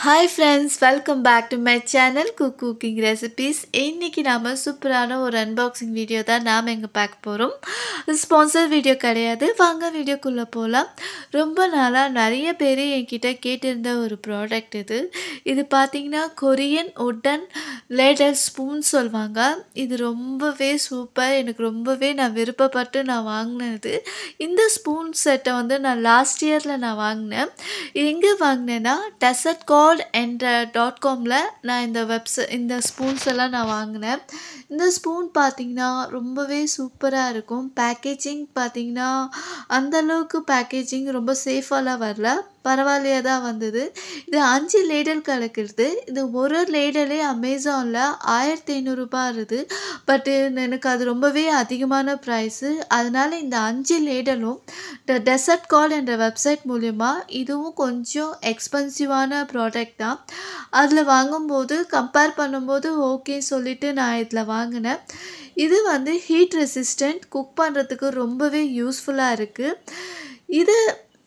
hi friends welcome back to my channel cook cooking recipes இன்றைக்கி நாம் சூப்பரான ஒரு அன்பாக்சிங் வீடியோ தான் நாம் எங்கே பார்க்க போகிறோம் ஸ்பான்சர் வீடியோ கிடையாது வாங்க வீடியோக்குள்ளே போகலாம் ரொம்ப நாளாக நிறைய பேர் என்கிட்ட கேட்டிருந்த ஒரு ப்ராடக்ட் இது இது பார்த்திங்கன்னா கொரியன் உட்டன் லேடர் ஸ்பூன் சொல்லுவாங்க இது ரொம்பவே சூப்பர் எனக்கு ரொம்பவே நான் விருப்பப்பட்டு நான் வாங்கினது இந்த ஸ்பூன் செட்டை வந்து நான் லாஸ்ட் இயரில் நான் வாங்கினேன் எங்கே வாங்கினேன்னா டெசர்ட் கார்ட் என்ற டாட் காமில் நான் இந்த வெப்சை இந்த ஸ்பூன்ஸ் எல்லாம் நான் வாங்கினேன் இந்த ஸ்பூன் பார்த்திங்கன்னா ரொம்பவே சூப்பராக இருக்கும் பேக்கேஜிங் பார்த்திங்கன்னா அந்தளவுக்கு பேக்கேஜிங் ரொம்ப சேஃபாலாம் வரல பரவாயில்லையா தான் வந்தது இது அஞ்சு லேடல் கிடைக்கிறது இது ஒரு லேடலே அமேசானில் ஆயிரத்தி ஐநூறுரூபா வருது பட்டு எனக்கு அது ரொம்பவே அதிகமான ப்ரைஸு அதனால் இந்த அஞ்சு லேடலும் த டெசர்ட் கால் என்ற வெப்சைட் மூலிமா இதுவும் கொஞ்சம் எக்ஸ்பென்சிவான ப்ராடக்ட் தான் அதில் வாங்கும்போது கம்பேர் பண்ணும்போது ஓகே சொல்லிவிட்டு நான் இதில் வாங்கினேன் இது வந்து ஹீட் ரெசிஸ்டண்ட் குக் பண்ணுறதுக்கு ரொம்பவே யூஸ்ஃபுல்லாக இருக்குது இது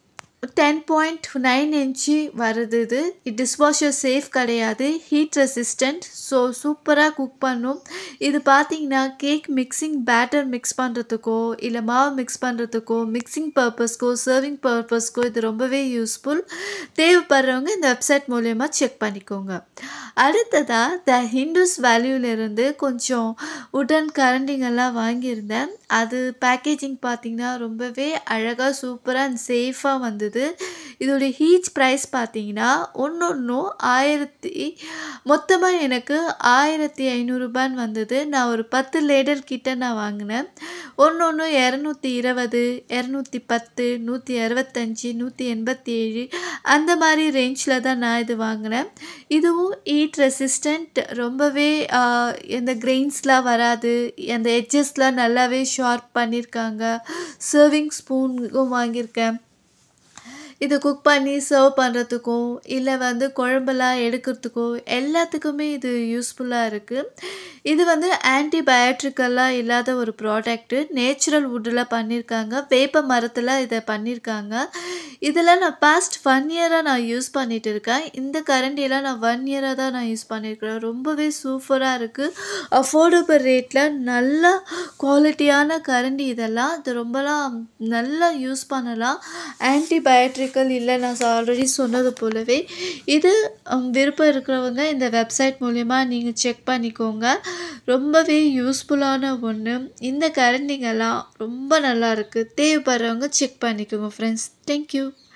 டென் பாயிண்ட் நைன் இன்ச்சு வருது இது டிஷ்வாஷர் சேஃப் கிடையாது ஹீட் ரெசிஸ்டண்ட் ஸோ சூப்பராக குக் பண்ணும் இது பார்த்தீங்கன்னா கேக் மிக்சிங் பேட்டர் மிக்ஸ் பண்ணுறதுக்கோ இல்லை மாவு மிக்ஸ் பண்ணுறதுக்கோ மிக்சிங் பர்பஸ்க்கோ சர்விங் பர்பஸ்க்கோ இது ரொம்பவே யூஸ்ஃபுல் தேவைப்படுறவங்க இந்த வெப்சைட் மூலயமா செக் பண்ணிக்கோங்க அடுத்ததாக த ஹிந்துஸ் வேல்யூலேருந்து கொஞ்சம் உடன் கரண்டிங்கெல்லாம் வாங்கியிருந்தேன் அது பேக்கேஜிங் பார்த்திங்கன்னா ரொம்பவே அழகாக சூப்பராக அண்ட் சேஃபாக வந்தது இதோடைய ஹீச் ப்ரைஸ் பார்த்தீங்கன்னா ஒன்று ஒன்றும் ஆயிரத்தி மொத்தமாக எனக்கு ஆயிரத்தி ஐநூறுரூபான்னு வந்தது நான் ஒரு பத்து லேடர் கிட்ட நான் வாங்கினேன் ஒன்று ஒன்று இரநூத்தி இருபது இரநூத்தி பத்து நூற்றி அறுபத்தஞ்சி நூற்றி எண்பத்தி ஏழு அந்த மாதிரி ரேஞ்சில் தான் நான் இது வாங்கினேன் இதுவும் ஹீட் ரெசிஸ்டண்ட் ரொம்பவே எந்த கிரெயின்ஸ்லாம் வராது அந்த எட்ஜஸ்லாம் நல்லாவே ஷார்ப் பண்ணியிருக்காங்க சர்விங் ஸ்பூனுக்கும் வாங்கியிருக்கேன் இது குக் பண்ணி சர்வ் பண்ணுறதுக்கும் இல்லை வந்து குழம்பெல்லாம் எடுக்கிறதுக்கோ எல்லாத்துக்குமே இது யூஸ்ஃபுல்லாக இருக்குது இது வந்து ஆன்டிபயோட்டிக்கெல்லாம் இல்லாத ஒரு ப்ராடக்ட்டு நேச்சுரல் வுட்டில் பண்ணியிருக்காங்க வேப்ப மரத்தில் இதை பண்ணியிருக்காங்க இதெல்லாம் நான் பாஸ்ட் ஒன் இயராக நான் யூஸ் பண்ணிகிட்டு இருக்கேன் இந்த கரண்டியெல்லாம் நான் ஒன் இயராக தான் நான் யூஸ் பண்ணியிருக்கிறேன் ரொம்பவே சூப்பராக இருக்குது அஃபோர்டபுள் ரேட்டில் நல்ல குவாலிட்டியான கரண்டி இதெல்லாம் இது ரொம்பலாம் நல்லா யூஸ் பண்ணலாம் ஆன்டிபயோட்டிக் எலக்ட்ரிக்கல் இல்லை நான் ஆல்ரெடி சொன்னது போலவே இது விருப்பம் இருக்கிறவங்க இந்த வெப்சைட் மூலிமா நீங்கள் செக் பண்ணிக்கோங்க ரொம்பவே யூஸ்ஃபுல்லான ஒன்று இந்த கரண்டிங்கெல்லாம் ரொம்ப நல்லா இருக்குது தேவைப்படுறவங்க செக் பண்ணிக்கோங்க ஃப்ரெண்ட்ஸ் தேங்க்யூ